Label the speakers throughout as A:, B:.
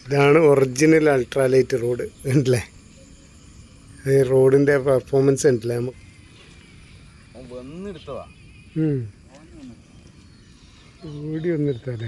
A: ഇതാണ് original ultralight road ഉണ്ടല്ലേ ഈ റോഡിൻ്റെ പെർഫോമൻസ് ഉണ്ടല്ലേ നമുക്ക്
B: വന്നെടുത്തതാ
A: ഉം. ഓടി വന്നെടുത്തല്ലേ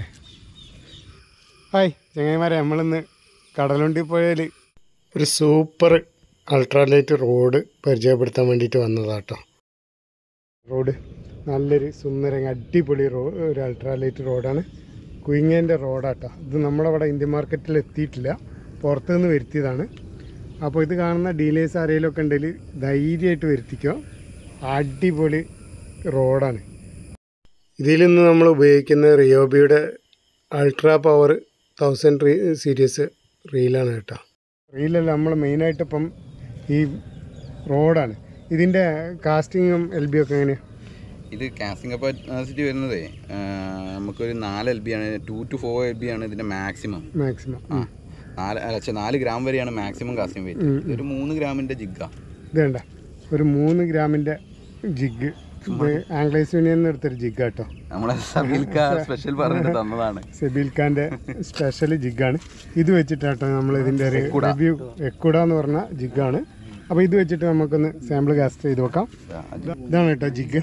A: ഹായ് ചങ്ങായിമാരെ നമ്മളിന്ന് കടലുണ്ടി പോയാൽ ഒരു സൂപ്പർ അൾട്രാലൈറ്റ് റോഡ് പരിചയപ്പെടുത്താൻ വേണ്ടിയിട്ട് വന്നതാട്ടോ റോഡ് നല്ലൊരു സുന്ദരം അടിപൊളി റോ ഒരു അൾട്രാലൈറ്റ് റോഡാണ് കുയിങ്ങേൻ്റെ റോഡാട്ടോ ഇത് നമ്മളവിടെ ഇന്ത്യൻ മാർക്കറ്റിൽ എത്തിയിട്ടില്ല പുറത്തു നിന്ന് വരുത്തിയതാണ് അപ്പോൾ ഇത് കാണുന്ന ഡീലേഴ്സ് ആരെങ്കിലും ഒക്കെ ഉണ്ടെങ്കിൽ ധൈര്യമായിട്ട് വരുത്തിക്കോ അടിപൊളി റോഡാണ് ഇതിൽ നിന്ന് നമ്മൾ ഉപയോഗിക്കുന്ന റിയോബിയുടെ അൾട്രാ പവർ തൗസൻഡ് റീ സീരീസ് റീലാണ് കേട്ടോ റീലല്ല നമ്മൾ മെയിനായിട്ട് ഇപ്പം ഈ റോഡാണ് ഇതിൻ്റെ കാസ്റ്റിങ്ങും എൽ ബി ഒക്കെ എങ്ങനെയാണ്
B: ഇത് കാസ്റ്റിംഗ് കപ്പാസിറ്റി വരുന്നത് നമുക്കൊരു നാല് എൽ ബി ആണ് two two four L B ആണ് ഇതിന്റെ മാക്സിമം
A: മാക്സിമം
B: ആ നാല് അല്ല ഛെ, നാല് ഗ്രാം വരെയാണ് മാക്സിമം കാസ്റ്റിംഗ് വെയിറ്റ് ഇതൊരു മൂന്ന് ഗ്രാമിന്റെ ജിഗ്ഗ
A: ഇത് വേണ്ട ഒരു മൂന്ന് ഗ്രാമിൻ്റെ ജിഗ് ഇത് ആംഗ്ലേസ് യൂണിയനിൽ നിന്ന് എടുത്തൊരു ജിഗ് കേട്ടോ
B: നമ്മളെ സബീൽക്ക സ്പെഷ്യൽ പറഞ്ഞിട്ട് തന്നതാണ്
A: സെബീൽ ഖാൻ്റെ സ്പെഷ്യൽ ജിഗാണ് ഇത് വെച്ചിട്ടാട്ടോ നമ്മൾ ഇതിൻ്റെ ഒരു റിവ്യൂ എക്കുട എന്ന് പറഞ്ഞ ജിഗാണ് അപ്പോൾ ഇത് വെച്ചിട്ട് നമുക്കൊന്ന് സാമ്പിൾ കാസ്റ്റ് ചെയ്ത് നോക്കാം ഇതാണ് കേട്ടോ ജിഗ്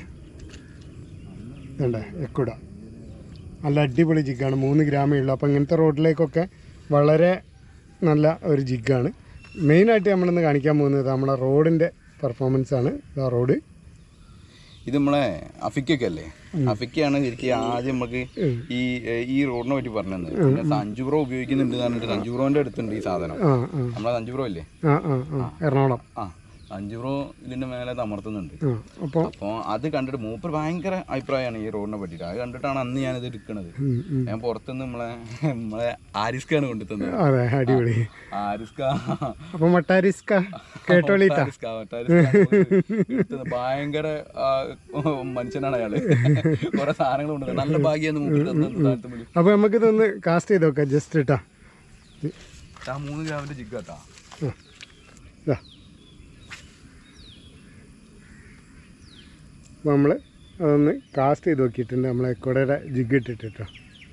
A: ഇതുണ്ട് എക്കുട നല്ല അടിപൊളി ജിഗാണ് മൂന്ന് ഗ്രാമേ ഉള്ളൂ അപ്പോൾ ഇങ്ങനത്തെ റോഡിലേക്കൊക്കെ വളരെ നല്ല ഒരു ജിഗാണ് മെയിനായിട്ട് നമ്മളിന്ന് കാണിക്കാൻ പോകുന്നത് നമ്മുടെ റോഡിൻ്റെ പെർഫോമൻസ് ആണ് ഇതാ റോഡ്
B: ഇത് നമ്മളെ അഫിക്കൊക്കെ അല്ലേ അഫിക്കയാണ് ശരിക്കും ആദ്യം നമുക്ക് ഈ ഏ, ഈ റോഡിനെ പറ്റി പറഞ്ഞത് പിന്നെ സഞ്ജു ബ്രോ ഉപയോഗിക്കുന്നുണ്ട് എന്ന് പറഞ്ഞിട്ട് സഞ്ജു ബ്രോന്റെ അടുത്തുണ്ട് ഈ സാധനം
A: ആ ആ
B: നമ്മളെ സഞ്ജു ബ്രോ ഇല്ലേ
A: ആ ആ ആ എറണാകുളം
B: ആ സഞ്ജു ബ്രോ ഇതിന്റെ മേലെ അമർത്തുന്നുണ്ട്
A: ആ അപ്പോൾ
B: അപ്പോൾ അത് കണ്ടിട്ട് മൂപ്പർ ഭയങ്കര അഭിപ്രായമാണ് ഈ റോഡിനെ പറ്റിയിട്ട് അത് കണ്ടിട്ടാണ് അന്ന് ഞാനിത് എടുക്കണത്
A: ഉം, ഉം.
B: ഞാൻ പുറത്തുനിന്ന് നമ്മളെ നമ്മളെ ആരിസ്കാണ് കൊണ്ടു തന്നത്
A: അതെ അടിപൊളി
B: ആരിസ്ക
A: അപ്പോൾ മട്ടാരിസ്ക കേട്ടോളിട്ടാ
B: ആരിസ്ക, ആരിസ്ക എടുത്തത് ഭയങ്കര ആ, മനുഷ്യനാണ് അയാള് കുറെ സാധനങ്ങൾ കൊണ്ട് തന്നത്. നല്ല ഭാഗ്യം മൂപ്പർ തന്നത് താഴത്തെ മുടി.
A: അപ്പോൾ നമുക്കിതൊന്ന് കാസ്റ്റ് ചെയ്ത് നോക്കാം ജസ്റ്റ് ഇട്ടാ
B: ആ മൂന്ന് ഗ്രാമിന്റെ ജിഗ് കേട്ടാ
A: ഇതാ അപ്പോൾ നമ്മൾ അതൊന്ന് കാസ്റ്റ് ചെയ്ത് നോക്കിയിട്ടുണ്ട് നമ്മളെ കുടയുടെ ജിഗ് ഇട്ടിട്ട് കേട്ടോ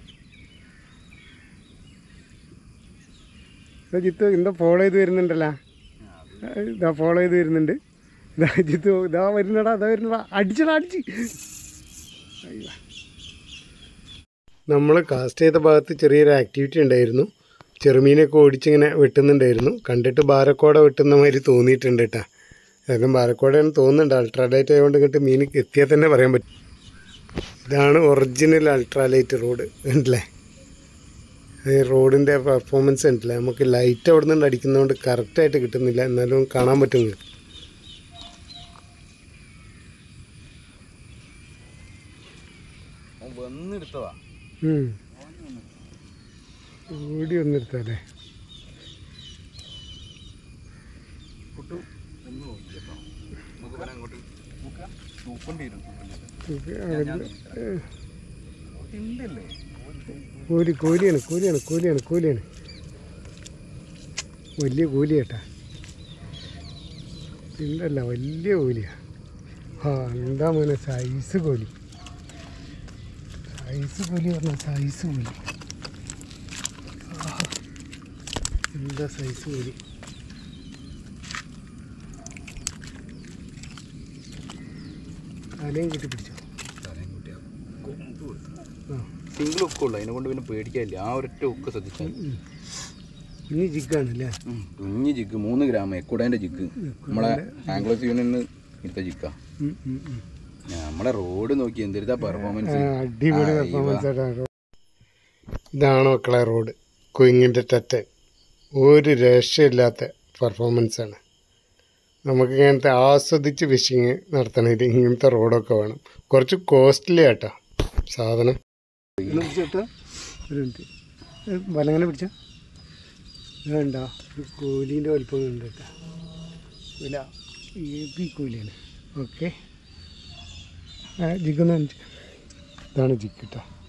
A: ഇതാ ജിത്ത് എന്താ ഫോളോ ചെയ്ത് വരുന്നുണ്ടല്ലോ ഇതാ ഫോളോ ചെയ്ത് വരുന്നുണ്ട് ഇതാ ജിത്ത് ഇതാ വരുന്നടാ ഇതാ വരുന്നടാ അടിച്ചടാ അടിച്ച് നമ്മൾ കാസ്റ്റ് ചെയ്ത ഭാഗത്ത് ചെറിയൊരു ആക്ടിവിറ്റി ഉണ്ടായിരുന്നു ചെറുമീനൊക്കെ ഓടിച്ചിങ്ങനെ വെട്ടുന്നുണ്ടായിരുന്നു കണ്ടിട്ട് ബാരക്കോട വെട്ടുന്ന മാതിരി തോന്നിയിട്ടുണ്ട് കേട്ടോ ഏതായാലും ബാരക്കോടയാണ് തോന്നുന്നുണ്ട് അൾട്രാലൈറ്റ് ആയതുകൊണ്ട് ഇങ്ങോട്ട് മീൻ എത്തിയാൽ തന്നെ പറയാൻ പറ്റും ഇതാണ് ഒറിജിനൽ അൾട്രാലൈറ്റ് റോഡ് ഉണ്ടല്ലേ ഈ റോഡിൻ്റെ പെർഫോമൻസ് ഉണ്ടല്ലേ നമുക്ക് ലൈറ്റ് അവിടെ നിന്ന് അടിക്കുന്നതുകൊണ്ട് കറക്റ്റായിട്ട് കിട്ടുന്നില്ല എന്നാലും കാണാൻ പറ്റും നിങ്ങൾക്ക്.
B: വന്നെടുത്തതാ
A: ഉം. ഓടി വന്നെടുത്തല്ലേ
B: കുട്ടു ഒന്ന് നോക്കിയപ്പോ നമുക്ക് വരാൻ അങ്ങോട്ട് നോക്കാം തൂക്കേണ്ടി വരും ഉണ്ടല്ലേ
A: കൂലി കൂലിയാണ് കൂലിയാണ് കൂലിയാണ് കൂലിയാണ് വലിയ കൂലി കേട്ടാ ഇല്ലല്ല വലിയ കൂലിയാ ആ എന്താ മോനെ സൈസ് കൂലി സൈസ് കൂലി പറഞ്ഞ സൈസ് കൂലി ആ, എന്താ സൈസ് കൂലി തലയും കെട്ടി പിടിച്ചോ ആ
B: സിംഗിൾ ഒക്കെ ഉള്ളു അതിനെ കൊണ്ട് പിന്നെ പേടിക്കാനില്ല ആ ഒരൊറ്റ ഉക്ക് ശ്രദ്ധിച്ചാൽ
A: ഇനി ജിഗാണല്ലേ
B: കുഞ്ഞ് ജിഗ് മൂന്ന് ഗ്രാം എക്കുടേൻ്റെ ജിഗ് നമ്മളെ ആംഗ്ലോസ് യൂണിയനിൽ എടുത്ത ജിക്ക
A: ഉം, ഉം, ഉം.
B: നമ്മുടെ റോഡ് നോക്കി എന്തിരുതാ പെർഫോമൻസ്
A: ആ, അടിപൊളി പെർഫോമൻസ് ആയിട്ടാണ് ഇതാണ് മക്കളെ റോഡ് കുയിങ്ങിൻ്റെ ടറ്റ് ഒരു രക്ഷയില്ലാത്ത പെർഫോമൻസ് ആണ് നമുക്ക് ഇങ്ങനത്തെ ആസ്വദിച്ച് ഫിഷിങ് നടത്തണമെങ്കിൽ ഇങ്ങനത്തെ റോഡൊക്കെ വേണം കുറച്ച് കോസ്റ്റ്ലി ആട്ടോ സാധനം ഒരു മിനിറ്റ് വലങ്ങനെ പിടിച്ച വേണ്ട ഒരു കൂലീൻ്റെ വലിപ്പം ഉണ്ട് കേട്ടോ കൂല ഏബി കൂലിയാണ് ഓക്കെ ജിഗൊന്ന് കാണിച്ച് ഇതാണ് ജിഗ് കേട്ടോ